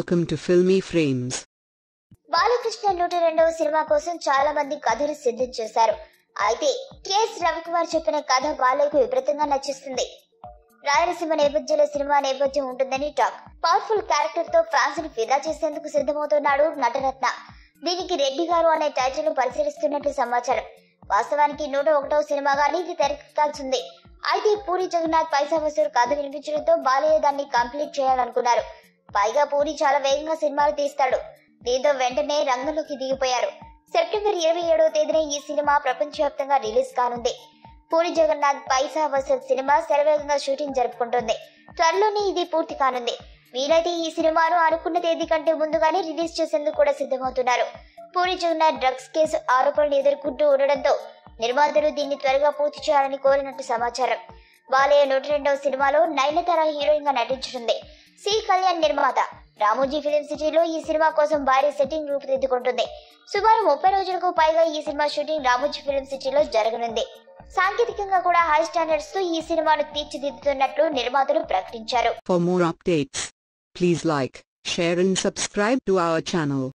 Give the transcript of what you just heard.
Welcome to Filmy Frames. Balakrishna నూట రెండవ cinema కోసం చాలా మంది కథలు సిద్ధం చేశారు అయితే కెఎస్ రవికుమార్ చెప్పిన కథ బాలకు విపరీతంగా నచ్చేస్తుంది రాయలసీమ నేపథ్యంలో సినిమా నేపథ్యం ఉంటుందని టాక్ పవర్ఫుల్ క్యారెక్టర్ తో ఫ్యాన్స్ ని ఫిదా చేసేందుకు సిద్ధమవుతున్నాడు నటరత్న దీనికి రెడ్డి గారు అనే టైటిల్ ను పరిశీలిస్తున్నట్లు సమాచారం వాస్తవానికి నూట ఒకటవ సినిమాగానే ఇది తెరకెక్కాల్సింది అయితే పూరి జగన్నాథ్ పైసా వసూలు కథ వినిపించడంతో బాలయ్య దాన్ని కంప్లీట్ చేయాలనుకున్నారు పైగా పూరి చాలా వేగంగా సినిమాలు తీస్తాడు దీంతో వెంటనే రంగంలోకి దిగిపోయారు సెప్టెంబర్ ఇరవై ఏడవ తేదీన ఈ సినిమా ప్రపంచవ్యాప్తంగా రిలీజ్ కానుంది పూరి జగన్నాథ్ పైసా వసూల్ సినిమా శరవేగంగా షూటింగ్ జరుపుకుంటుంది త్వరలోనే ఇది పూర్తి కానుంది వీలైతే ఈ సినిమాను అనుకున్న తేదీ కంటే ముందుగానే రిలీజ్ చేసేందుకు కూడా సిద్ధమవుతున్నారు పూరి జగన్నాథ్ డ్రగ్స్ కేసు ఆరోపణలు ఎదుర్కొంటూ ఉండడంతో నిర్మాతలు దీన్ని త్వరగా పూర్తి చేయాలని కోరినట్టు సమాచారం బాలయ్య నూట రెండవ సినిమాలో నయనతార హీరోయిన్ గా నటించనుంది సి కళ్యాణ్ నిర్మాత రామోజీ ఫిలిం సిటీలో ఈ సినిమా కోసం భారీ సెట్టింగ్ రూపుదిద్దుకుంటుంది సుమారు ముప్పై రోజులకు పైగా ఈ సినిమా షూటింగ్ రామోజీ ఫిలిం సిటీలో జరగనుంది సాంకేతికంగా కూడా హై స్టాండర్డ్స్ తో ఈ సినిమాను తీర్చిదిద్దుతున్నట్లు నిర్మాతలు ప్రకటించారు For more updates, please like, share and subscribe to our channel.